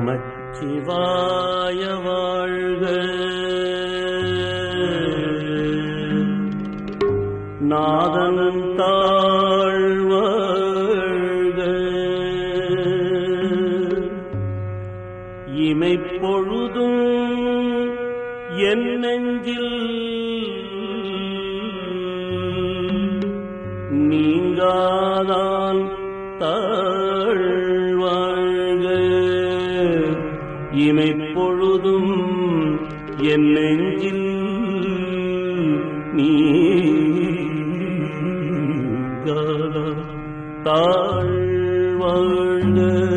நமச்சிவாய வாழ்க நாதன் தாழ்வாழ்க இமைப்பொழுதும் என் நெஞ்சில் நீங்காதான் தாழ்வாழ்க இமைப்பொழுதும் என் நெஞ்சில் நீங்காதான் தாழ்வாழ்க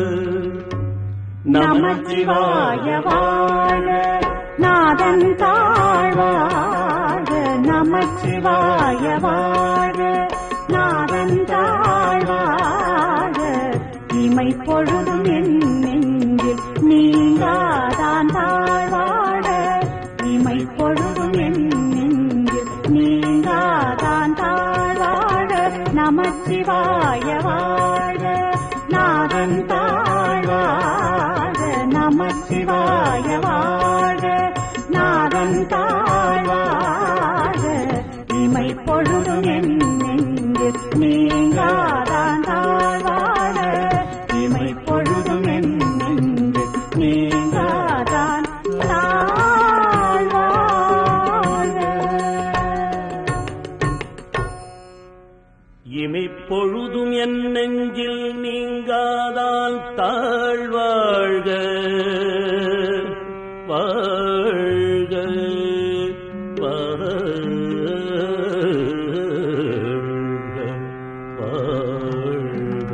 நமச்சிவாய வாழ நாதன் தாழ்வாழ நமச்சிவாய வாழ நாதன் தாழ்வாழ இமை பொழுதும் என் நெஞ்சில் நீங்காதான் தாழ்வாழ இமை பொழுதும் என் நெஞ்சில் நீங்காதான் தாழ்வாழ நமச்சிவாய வாழ நாதன் தாழ்வாழ நமச்சிவாய வாழ நாதன் தாழ்வாழ இமை பொழுதும் என் நெஞ்சு நீங்காதான் தாழ்வாழ இமை பொழுதும் என் நெஞ்சு நீங்காதான் தாழ்வாழ இமைப்பொழுதும் என் நெஞ்சில் நீங்காதால் தாழ்வாழ்க வாழ்க வாழ்க வாழ்க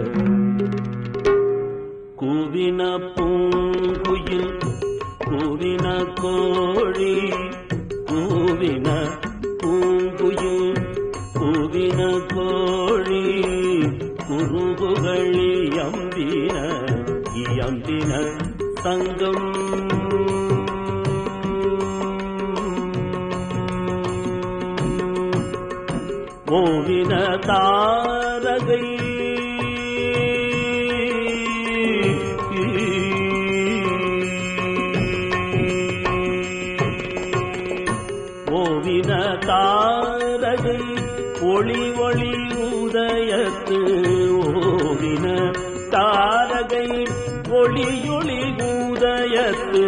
கூவின பூங்குயில் கூவின கோழி கூவின பூங்குயில் கூவின கோழி குறுகுகளி அம்பின இயம்பின சங்கம் ஓவின தாரகை ஓவின தாரகை ஒளி ஒளி உதயத்து ஓவின தாரகை ஒளி ஒளி உதயத்து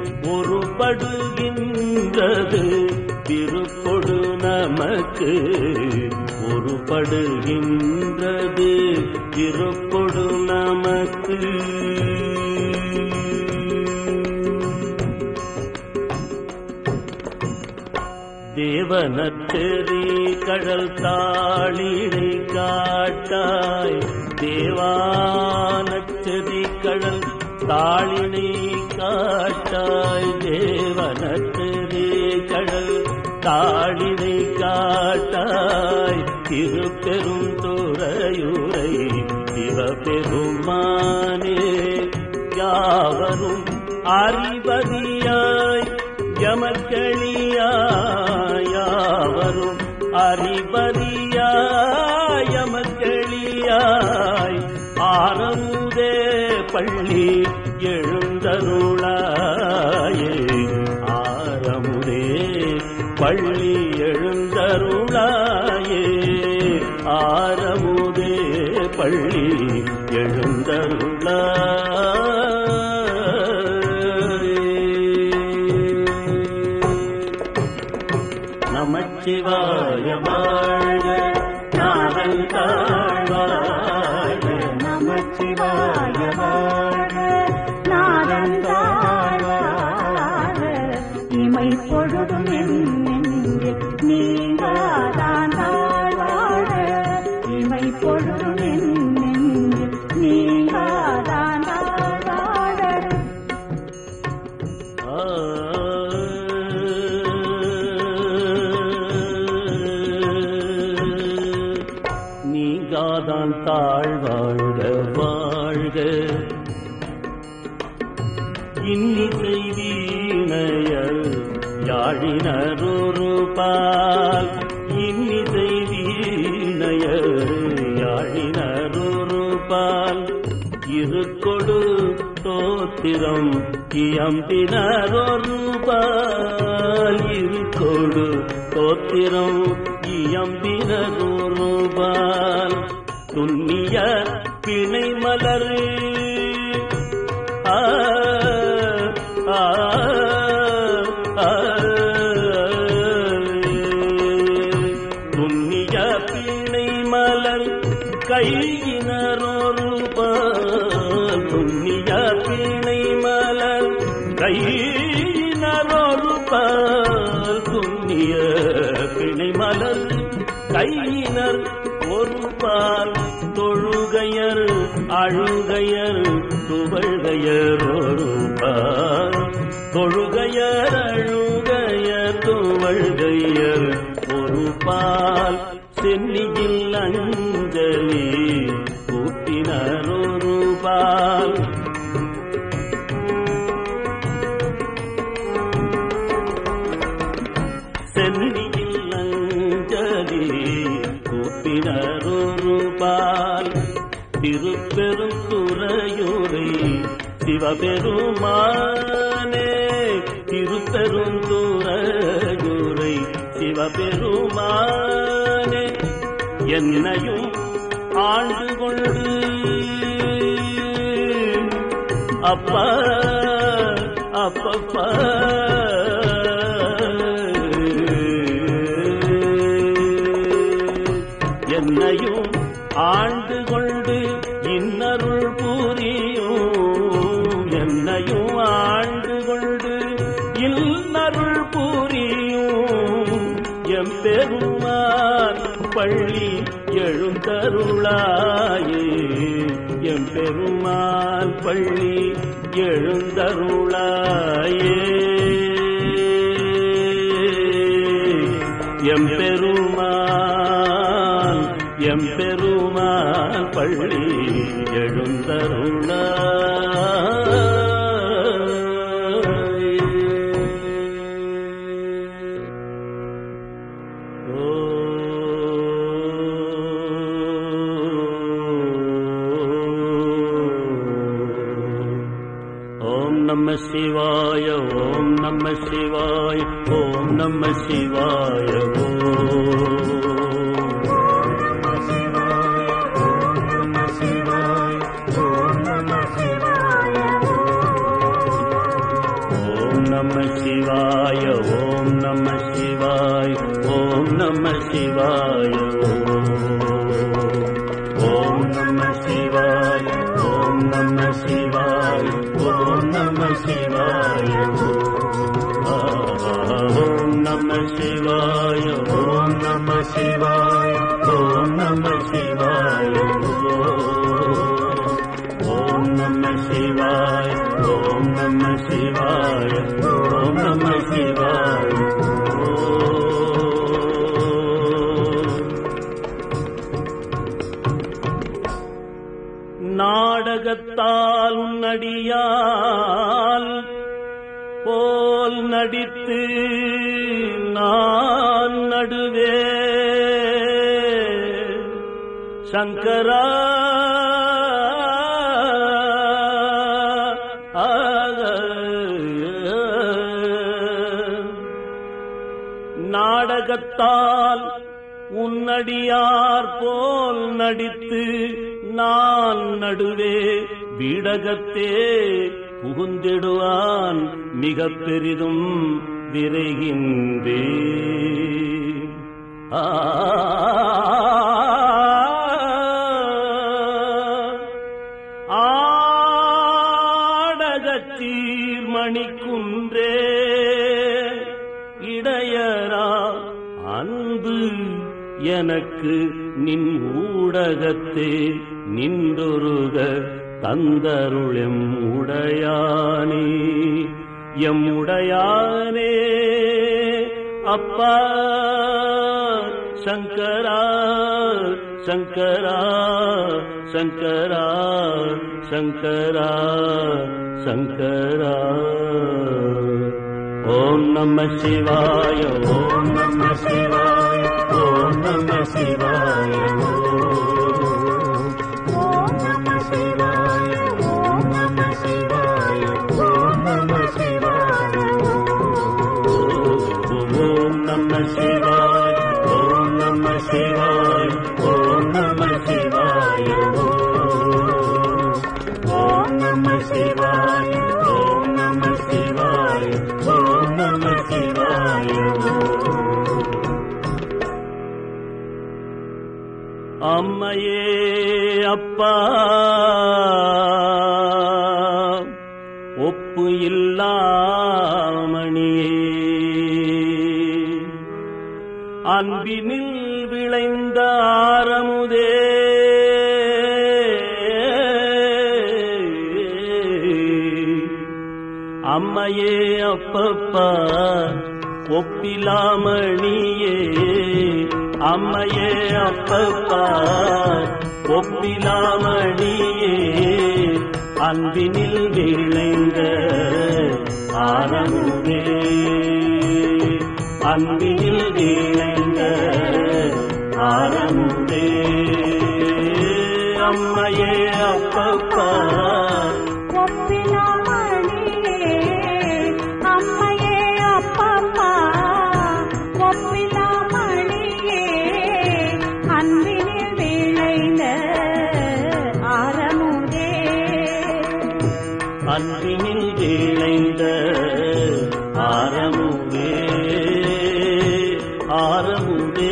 ஒருபடுகின்றது திருப்பொடு நமக்கு ஒருபடுகின்றது திருப்பொடு நமக்கு தேவனத்தெறி கடல் தாளினை காட்டாய் தேவானச்செறி கடல் தாளினை காட்டாய் தேவனத்தெறி கடல் தாளினை காட்டாய் திருப்பெரும் துறையுரை சிவபெருமானே யாவரும் அறிவதியாய் யமக்களியாயாவரும் அறிவதியாய் யமக்களியாய் ஆரமுதே பள்ளி எழுந்தருளாயே ஆரமுதே பள்ளி எழுந்தருளாயே ஆரமுதே பள்ளி எழுந்தருளாயே நமச்சிவாய வாழ்க நாதன் தாழ்வாழ்க நமச்சிவாய வாழ நாதன் தாழ்வாழ இமை பொழுதும் என் நெஞ்சில் நீங்காதான் தாழ்வாழ இமை பொழுதும் என் நெஞ்சில் நீங்காதான் தாழ்வாழ நீங்காதான் தாழ்வாழ்க வாழ்க இன்னிசை வீணையர் யாழினரொரு பால் இன்னிசை வீணையர் யாழினரொரு பால் இரு கொடு தோத்திரம் இயம்பினரொருபால் இருக்கொடு தோத்திரம் இயம்பினரொருபால் துண்ணிய பிணை மலர் ஆ ஆ ஆ துண்ணிய பிணை மலர் கையினரொருபால் துண்ணிய பிணை மலர் கையினரொருபால் துண்ணிய பிணை மலர் கையினர் ஒருபால் தொழுகையர் அழுகையர் துவழ்கையர் ஒருபால் தொழுகையர் அழுகையர் துவழ்கையர் ஒரு பால் சென்னியில் அஞ்சலி கூட்டினர் ஒரு பால் சென்னியில் அஞ்சலி கூட்டினர் ஒரு பால் திருப்பெரும் துறையுரை சிவபெருமானே திருப்பெரும் துறையுரை சிவபெருமானே என்னையும் ஆண்டு கொண்டு அப்பா அப்பப்பா என்னையும் ஆண்டு கொண்டு இன்னருள் புரியும் என்னையும் ஆண்டு கொண்டு இன்னருள் புரியும் எம்பெருமான் பள்ளி எழுந்தருளாயே எம்பெருமான் பள்ளி எழுந்தருளாயே எம்பெருமான் எம்பெருமான் பள்ளி எழுந்தருளாயே ஓம் நம சிவாய ஓம் நம சிவாய ஓம் நம சிவாய ஓம் நம சிவாய ஓம் நம சிவாய ஓம் நம சிவாய ஓம் நம சிவாய ஓம் நம சிவாய ஓம் நம சிவாய ஓம் நம சிவாய ஓம் நம சிவாய ஓம் நம சிவாய ஓம் நம சிவாய ஓம் நம சிவாய ஓம் நம சிவாய நாடகத்தால் உன்னடியால் போல் நடித்து நான் நடுவே சங்கரா நாடகத்தால் உன்னடியார் போல் நடித்து நான் நடுவே வீடகத்தே புகுந்திடுவான் மிக பெரிதும் விரைகின்றே ஆ ஆடகத்தீர் மணிக்குன்றே இடையரா அன்பு எனக்கு நின் ஊடகத்தே நின்றொருக தந்தருளெம் உடையானே எம் உடையானே அப்பா சங்கரா சங்கரா சங்கரா சங்கரா சங்கரா ஓம் நம சிவாய ஓம் நம சிவாய ஓம் நம சிவாய ஓம் நம சிவாய ஓம் நம சிவாய இல்லாமணியே அன்பினில் விளைந்த ஆரமுதே அம்மையே அப்பப்பா ஒப்பிலாமணியே அம்மையே அப்பப்பா ஒப்பிலாமணியே அன்பினில் விளைந்த ஆரமுதே அன்பினில் விளைந்த ஆரமுதே அம்மையே அப்பப்பா ஒப்பிலாமணியே அம்மையே அப்பப்பா ஒப்பிலாமணியே அன்பினில் விளைந்த ஆரமுதே அன்பினில் விளைந்த ஆரமுதே ஆரமுதே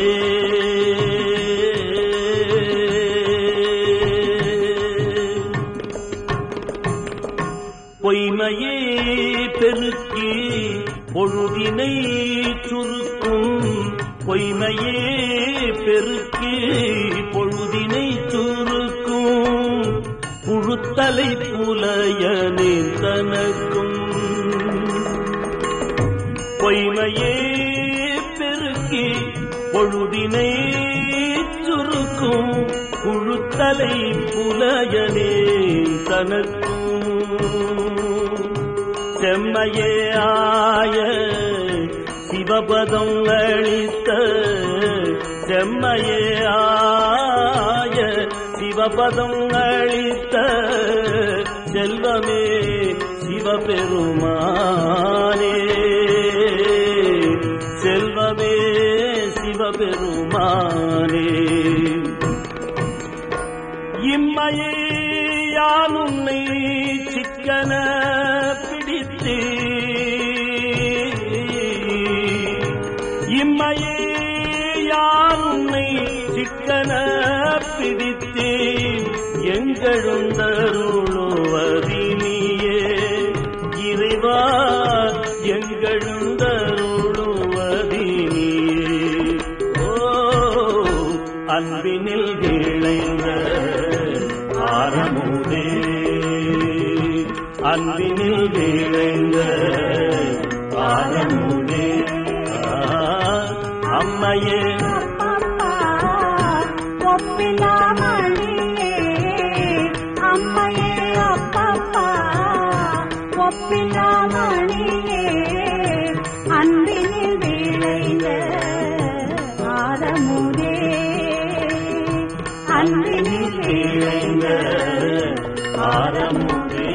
பொய்மையே பெருக்கி பொழுதினை சுருக்கும் பொய்மையே பெருக்கி பொழுதினை சுருக்கும் புழுத்தலை புலையனே தனக்கும் பொய்மையே பெருக்கி பொழுதினை சுருக்கும் புழுத்தலை புலையனே தனக்கும் செம்மையே ஆய சிவபதம் அளித்த செம்மையே ஆய சிவபதம் அளித்த செல்வமே சிவபெருமானே செல்வமே சிவபெருமானே இம்மையே யான் உன்னை சிக்கன பிடித்து இம்மையே யான் உன்னை சிக்கன பிடித்து எங்கழுந்தருளுவதினியே இறைவா எங்கழுந்தருளுவதினியே ஓ அன்பினில் விளைந்த ஆரமுதே அன்பினில் விளைந்த ஆரமுதே ஆ, அம்மையே அப்பப்பா ஒப்பிலாமணியே அம்மையே அப்பப்பா ஒப்பிலாமணியே அன்பினில் விளைந்த ஆரமுதே அன்பினில் விளைந்த ஆரமுதே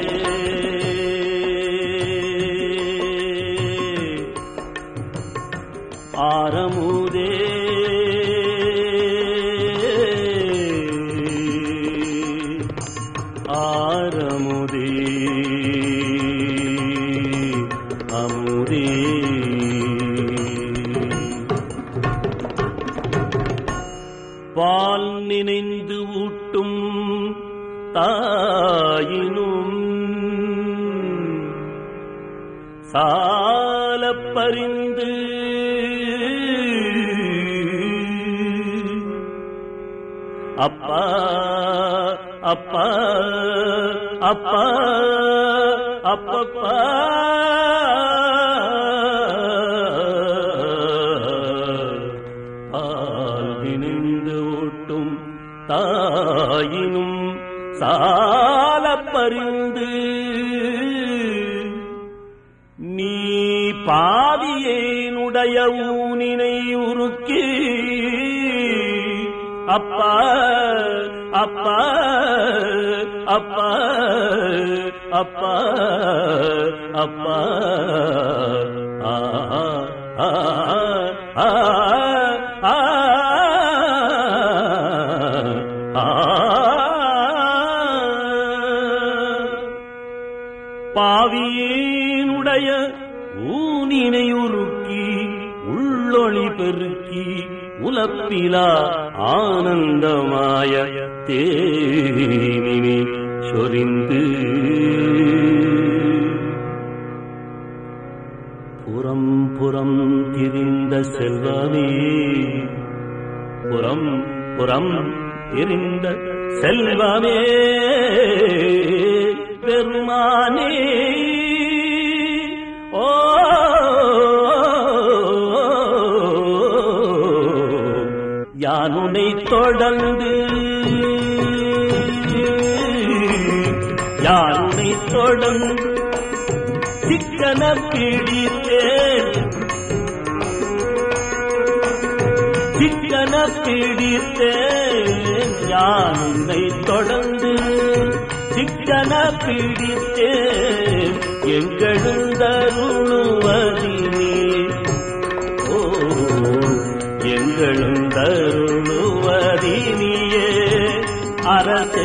ஆரமுதே ஆரமுதே அமுதே பால் நினைந்து ஊட்டும் தாயினும் சாலப் பரிந்து அப்பா அப்பா அப்பா அப்பப்பா பால் நினைந்து ஓட்டும் தாயினும் சால பரிந்து நீ பாவியேனுடைய ஊனினை உருக்கி அப்பா அப்பா அப்பா அப்பா அப்பா ஆ ஆ ஆ ஆ பாவியேனுடைய ஊனினை உருக்கி உள்ளொளி பெருக்கி உலப்பிலா ஆனந்தமாய தேனினை சொரிந்து புறம் திரிந்த செல்வமே புறம் புறம் திரிந்த செல்வமே பெருமானே ஓ யானுனை தொடர்ந்து யானுனை தொடர்ந்து சிக்கன பிடித்தேன் சிக்கன பிடித்தேன் யானை தொடர்ந்து சிக்கன பிடித்தேன் எங்களுந்தருளுவதினே ஓ எங்களுந்தருளுவதினியே அரசே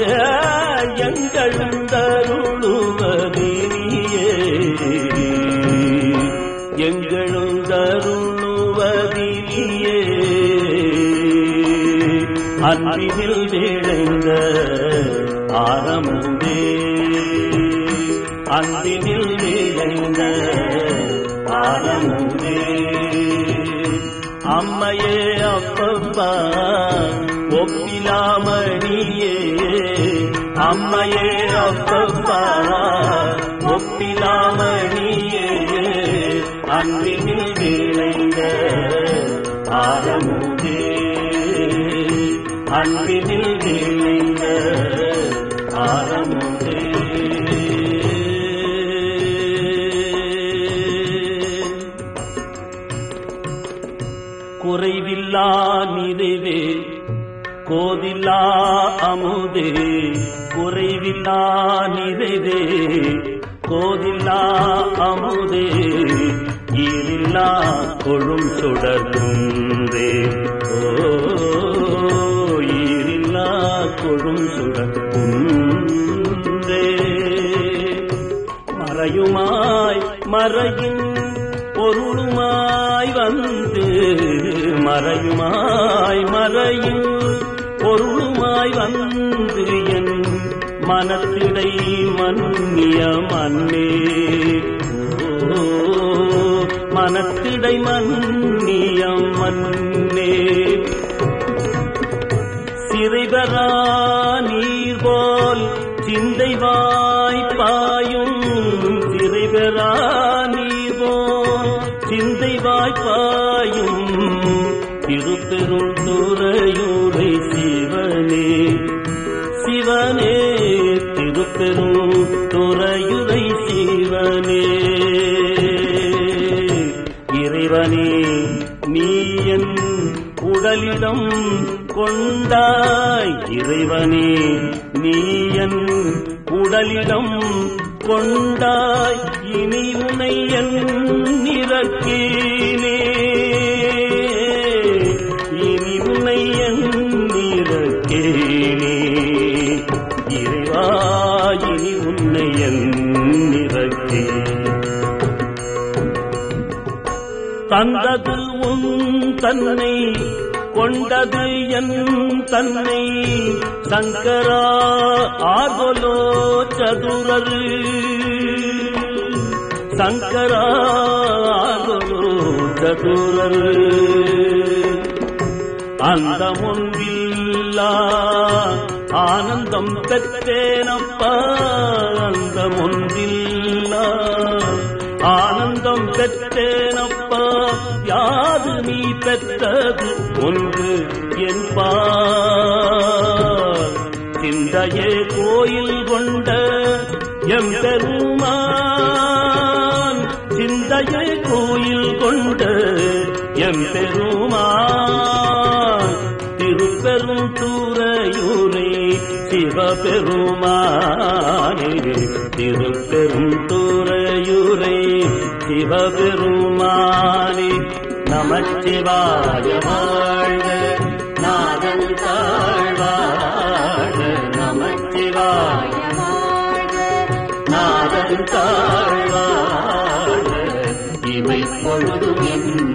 எங்களுந்தருளுவதினியே எங்களுந்தருளுவதினியே அன்பினில் விளைந்த ஆரமுதே அன்பினில் விளைந்த ஆரமுதே அம்மையே அப்பப்பா ஒப்பிலாமணியே அம்மையே அப்பப்பா ஒப்பிலாமணியே அன்பினில் விளைந்த ஆரமுதே அன்பினில் விளைந்த ஆரமுதே குறைவில்லா நிறைவே கோதில்லா அமுதே குறைவில்லா நிறைவே கோதில்லா அமுதே ஈரில்லா கொழும் சுடர்ந்தே ஓ ஈரில்லா கொழும் சுடர்ந்தே மறையுமாய் மறையும் பொருளுமாய் வந்து மறையுமாய் மறையும் பொருளுமாய் வந்து என் மனத்திடை மன்னிய மன்னே ஓ, மனத்திடை மன்னிய மன்னே சிறைபரா நீர் போல் சிந்தை வாய்ப்பாயும் சிறைபெறா நீர் போல் சிந்தை வாய்ப்பாயும் திருப்பெரும் துறையூரை சிவனே சிவனே திருப்பெரும் துறையுரை சிவனே இறைவனே நீ என் உடலிடம் கொண்டாய் இறைவனே நீ என் உடலிடம் கொண்டாய் இனி உனை என் நிறக்கீனே இனி உனை என் நிறக்கேனே இறைவா இனி உன்னை என் நிறக்கே தந்தது உன் தன்னை கொண்டது என் தன்னை சங்கரா ஆர்வலோ சதுரரு சங்கரா ஆர்வலோ சதுரரு அந்த முன்பில்லா ஆனந்தம் பெற்றேனப்பா அந்த முன்பில்லா ஆனந்தம் பெற்றேனப்பா யாது நீ பெற்றது ஒன்று என்பார் சிந்தையே கோயில் கொண்ட எம் பெருமான் சிந்தையே கோயில் கொண்ட எம் பெருமான் திருப்பெரும் தூரையூரே சிவபெருமானே திருப்பெரும் தூரையூரே சிவபெருமானே நமச்சிவாய வாழ்க நாதன் தாழ்வாழ நமச்சிவாய நாதன் தாழ்வாழ இவை பொழுதும் என்